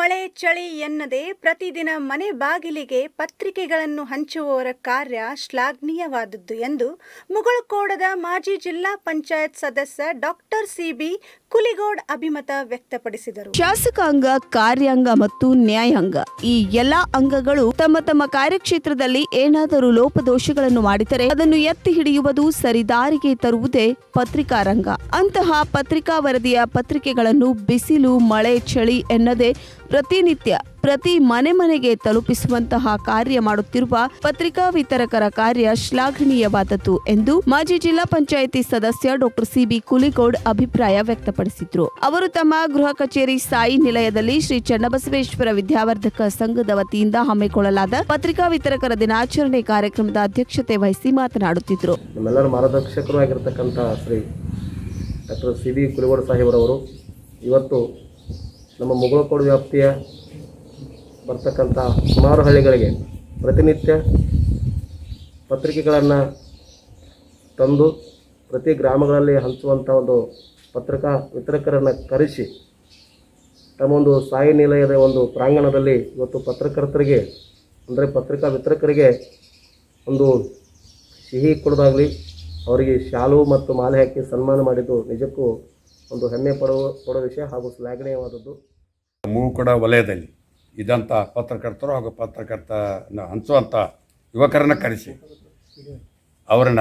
ಮಳೆ ಚಳಿ ಎನ್ನದೆ ಪ್ರತಿದಿನ ಮನೆ ಬಾಗಿಲಿಗೆ ಪತ್ರಿಕೆಗಳನ್ನು ಹಂಚುವವರ ಕಾರ್ಯ ಶ್ಲಾಘನೀಯವಾದದ್ದು ಎಂದು ಮುಗಳಕೋಡದ ಮಾಜಿ ಜಿಲ್ಲಾ ಪಂಚಾಯತ್ ಸದಸ್ಯ ಡಾಕ್ಟರ್ ಸಿಬಿ ಕುಲಿಗೋಡ್ ಅಭಿಮತ ವ್ಯಕ್ತಪಡಿಸಿದರು ಶಾಸಕಾಂಗ ಕಾರ್ಯಾಂಗ ಮತ್ತು ನ್ಯಾಯಾಂಗ ಈ ಎಲ್ಲಾ ಅಂಗಗಳು ತಮ್ಮ ತಮ್ಮ ಕಾರ್ಯಕ್ಷೇತ್ರದಲ್ಲಿ ಏನಾದರೂ ಲೋಪದೋಷಗಳನ್ನು ಮಾಡಿದರೆ ಅದನ್ನು ಎತ್ತಿ ಹಿಡಿಯುವುದು ಸರಿದಾರಿಗೆ ತರುವುದೇ ಪತ್ರಿಕಾರಂಗ ಅಂತಹ ಪತ್ರಿಕಾ ವರದಿಯ ಪತ್ರಿಕೆಗಳನ್ನು ಬಿಸಿಲು ಮಳೆ ಚಳಿ ಎನ್ನದೆ ಪ್ರತಿನಿತ್ಯ ಪ್ರತಿ ಮನೆ ಮನೆಗೆ ತಲುಪಿಸುವಂತಹ ಕಾರ್ಯ ಮಾಡುತ್ತಿರುವ ಪತ್ರಿಕಾ ವಿತರಕರ ಕಾರ್ಯ ಶ್ಲಾಘನೀಯವಾದದ್ದು ಎಂದು ಮಾಜಿ ಜಿಲ್ಲಾ ಪಂಚಾಯಿತಿ ಸದಸ್ಯ ಡಾಕ್ಟರ್ ಸಿಬಿ ಕುಲಿಗೌಡ್ ಅಭಿಪ್ರಾಯ ವ್ಯಕ್ತಪಡಿಸಿದ್ರು ಅವರು ತಮ್ಮ ಗೃಹ ಕಚೇರಿ ಸಾಯಿ ನಿಲಯದಲ್ಲಿ ಶ್ರೀ ಚನ್ನಬಸವೇಶ್ವರ ವಿದ್ಯಾವರ್ಧಕ ಸಂಘದ ವತಿಯಿಂದ ಹಮ್ಮಿಕೊಳ್ಳಲಾದ ಪತ್ರಿಕಾ ವಿತರಕರ ದಿನಾಚರಣೆ ಕಾರ್ಯಕ್ರಮದ ಅಧ್ಯಕ್ಷತೆ ವಹಿಸಿ ಮಾತನಾಡುತ್ತಿದ್ರು ನಮ್ಮೆಲ್ಲರ ಮಾರ್ಗದರ್ಶಕರು ಆಗಿರ್ತಕ್ಕಂಥ Shri doctor C B Kuligod ಸಾಹೇಬರವರು ಇವತ್ತು ನಮ್ಮ ಮುಗಳಕೋಡು ವ್ಯಾಪ್ತಿಯ ಬರ್ತಕ್ಕಂಥ ಸುಮಾರು ಹಳ್ಳಿಗಳಿಗೆ ಪ್ರತಿನಿತ್ಯ ಪತ್ರಿಕೆಗಳನ್ನು ತಂದು ಪ್ರತಿ ಗ್ರಾಮಗಳಲ್ಲಿ ಹಂಚುವಂಥ ಒಂದು ಪತ್ರಿಕಾ ವಿತರಕರನ್ನು ಕರೆಸಿ ತಮ್ಮ ಒಂದು ಸಾಯಿ ನಿಲಯದ ಒಂದು ಪ್ರಾಂಗಣದಲ್ಲಿ ಇವತ್ತು ಪತ್ರಕರ್ತರಿಗೆ ಅಂದರೆ ಪತ್ರಿಕಾ ವಿತರಕರಿಗೆ ಒಂದು ಸಿಹಿ ಕೊಡೋದಾಗಲಿ ಅವರಿಗೆ ಶಾಲು ಮತ್ತು ಮಾಲೆ ಹಾಕಿ ಸನ್ಮಾನ ಮಾಡಿದ್ದು ನಿಜಕ್ಕೂ ಒಂದು ಹೆಮ್ಮೆ ಪಡುವ ಪಡುವ ವಿಷಯ ಹಾಗೂ ಶ್ಲಾಘನೀಯವಾದದ್ದು ಮೂಕುಡ ವಲಯದಲ್ಲಿ ಇದ್ದಂಥ ಪತ್ರಕರ್ತರು ಹಾಗೂ ಪತ್ರಕರ್ತನ ಹಂಚುವಂಥ ಯುವಕರನ್ನು ಕರೆಸಿ ಅವರನ್ನ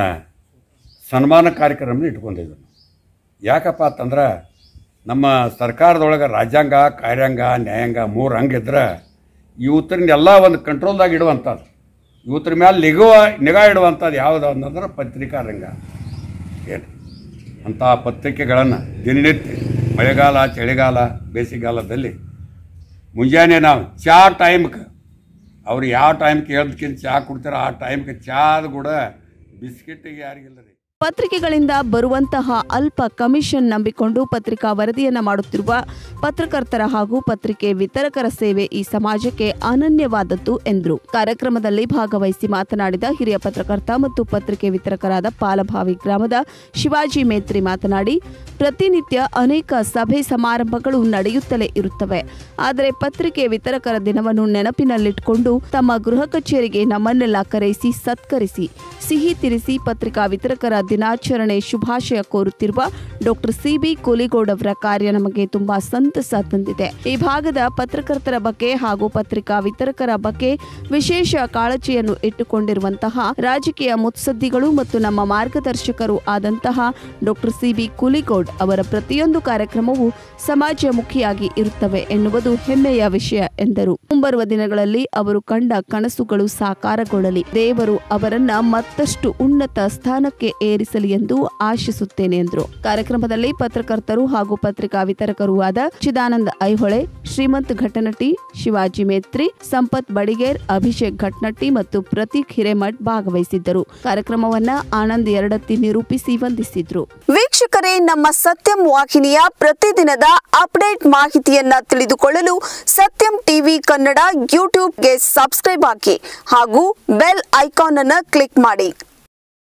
ಸನ್ಮಾನ ಕಾರ್ಯಕ್ರಮ ಇಟ್ಕೊಂಡಿದ್ರು ಯಾಕಪ್ಪ ಅಂತಂದ್ರೆ ನಮ್ಮ ಸರ್ಕಾರದೊಳಗೆ ರಾಜ್ಯಾಂಗ ಕಾರ್ಯಾಂಗ ನ್ಯಾಯಾಂಗ ಮೂರು ಹಂಗಿದ್ರೆ ಇವತ್ತರನ್ನೆಲ್ಲ ಒಂದು ಕಂಟ್ರೋಲ್ದಾಗ ಇಡುವಂಥದ್ದು ಇವತ್ತರ ಮೇಲೆ ನಿಗುವ ನಿಗಾ ಇಡುವಂಥದ್ದು ಯಾವುದು ಅಂತಂದ್ರೆ ಪತ್ರಿಕಾ ರಂಗ ಏನು ಅಂಥ ಪತ್ರಿಕೆಗಳನ್ನು ದಿನನಿತ್ಯ ಮಳೆಗಾಲ ಚಳಿಗಾಲ ಬೇಸಿಗೆಗಾಲದಲ್ಲಿ ಮುಂಜಾನೆ ನಾವು ಚಹಾ ಟೈಮ್ಗೆ ಅವ್ರು ಯಾವ ಟೈಮ್ಗೆ ಹೇಳ್ದಕ್ಕಿಂತ ಚಹಾ ಕುಡ್ತಾರೋ ಆ ಟೈಮ್ಗೆ ಚಾದ ಕೂಡ ಬಿಸ್ಕಿಟ್ಟಿಗೆ ಯಾರಿಗಿಲ್ಲ ರೀ ಪತ್ರಿಕೆಗಳಿಂದ ಬರುವಂತಹ ಅಲ್ಪ ಕಮಿಷನ್ ನಂಬಿಕೊಂಡು ಪತ್ರಿಕಾ ವರದಿಯನ್ನ ಮಾಡುತ್ತಿರುವ ಪತ್ರಕರ್ತರ ಹಾಗೂ ಪತ್ರಿಕೆ ವಿತರಕರ ಸೇವೆ ಈ ಸಮಾಜಕ್ಕೆ ಅನನ್ಯವಾದದ್ದು ಎಂದರು ಕಾರ್ಯಕ್ರಮದಲ್ಲಿ ಭಾಗವಹಿಸಿ ಮಾತನಾಡಿದ ಹಿರಿಯ ಪತ್ರಕರ್ತ ಮತ್ತು ಪತ್ರಿಕೆ ವಿತರಕರಾದ ಪಾಲಭಾವಿ ಗ್ರಾಮದ ಶಿವಾಜಿ ಮೇತ್ರಿ ಮಾತನಾಡಿ ಪ್ರತಿನಿತ್ಯ ಅನೇಕ ಸಭೆ ಸಮಾರಂಭಗಳು ನಡೆಯುತ್ತಲೇ ಇರುತ್ತವೆ ಆದರೆ ಪತ್ರಿಕೆ ವಿತರಕರ ದಿನವನ್ನು ನೆನಪಿನಲ್ಲಿಟ್ಟುಕೊಂಡು ತಮ್ಮ ಗೃಹ ಕಚೇರಿಗೆ ನಮ್ಮನ್ನೆಲ್ಲ ಕರೆಯಿಸಿ ಸತ್ಕರಿಸಿ ಸಿಹಿ ತಿರಿಸಿ ಪತ್ರಿಕಾ ವಿತರಕರ ದಿನಾಚರಣೆ ಶುಭಾಶಯ ಕೋರುತ್ತಿರುವ ಡಾಕ್ಟರ್ ಸಿಬಿ ಕೋಲಿಗೌಡ್ ಅವರ ಕಾರ್ಯ ನಮಗೆ ತುಂಬಾ ಸಂತಸ ತಂದಿದೆ ಈ ಭಾಗದ ಪತ್ರಕರ್ತರ ಬಗ್ಗೆ ಹಾಗೂ ಪತ್ರಿಕಾ ವಿತರಕರ ಬಗ್ಗೆ ವಿಶೇಷ ಕಾಳಜಿಯನ್ನು ಇಟ್ಟುಕೊಂಡಿರುವಂತಹ ರಾಜಕೀಯ ಮುತ್ಸದ್ದಿಗಳು ಮತ್ತು ನಮ್ಮ ಮಾರ್ಗದರ್ಶಕರು ಆದಂತಹ ಡಾಕ್ಟರ್ ಸಿಬಿ ಕುಲಿಗೌಡ್ ಅವರ ಪ್ರತಿಯೊಂದು ಕಾರ್ಯಕ್ರಮವು ಸಮಾಜಮುಖಿಯಾಗಿ ಇರುತ್ತವೆ ಎನ್ನುವುದು ಹೆಮ್ಮೆಯ ವಿಷಯ ಎಂದರು ಮುಂಬರುವ ದಿನಗಳಲ್ಲಿ ಅವರು ಕಂಡ ಕನಸುಗಳು ಸಾಕಾರಗೊಳ್ಳಲಿ ದೇವರು ಅವರನ್ನ ಮತ್ತಷ್ಟು ಉನ್ನತ ಸ್ಥಾನಕ್ಕೆ ಏರಿಸಲಿ ಎಂದು ಆಶಿಸುತ್ತೇನೆ ಎಂದರು ಕಾರ್ಯಕ್ರಮದಲ್ಲಿ ಪತ್ರಕರ್ತರು ಹಾಗೂ ಪತ್ರಿಕಾ ವಿತರಕರು ಆದ ಚಿದಾನಂದ ಐಹೊಳೆ ಶ್ರೀಮಂತ್ ಘಟನಟಿ ಶಿವಾಜಿ ಮೇತ್ರಿ ಸಂಪತ್ ಬಡಿಗೇರ್ ಅಭಿಷೇಕ್ ಘಟ್ನಟ್ಟಿ ಮತ್ತು ಪ್ರತೀಕ್ ಹಿರೇಮಠ್ ಭಾಗವಹಿಸಿದ್ದರು ಕಾರ್ಯಕ್ರಮವನ್ನ ಆನಂದ್ ಎರಡತ್ತಿ ನಿರೂಪಿಸಿ ವಂದಿಸಿದ್ರು ವೀಕ್ಷಕರೇ ನಮ್ಮ ಸತ್ಯಂ ವಾಹಿನಿಯ ಪ್ರತಿದಿನದ ಅಪ್ಡೇಟ್ ಮಾಹಿತಿಯನ್ನ ತಿಳಿದುಕೊಳ್ಳಲು ಸತ್ಯಂ ಟಿವಿ ಕನ್ನಡ ಯೂಟ್ಯೂಬ್ಗೆ ಸಬ್ಸ್ಕ್ರೈಬ್ ಹಾಕಿ ಹಾಗೂ ಬೆಲ್ ಐಕಾನ್ ಅನ್ನು ಕ್ಲಿಕ್ ಮಾಡಿ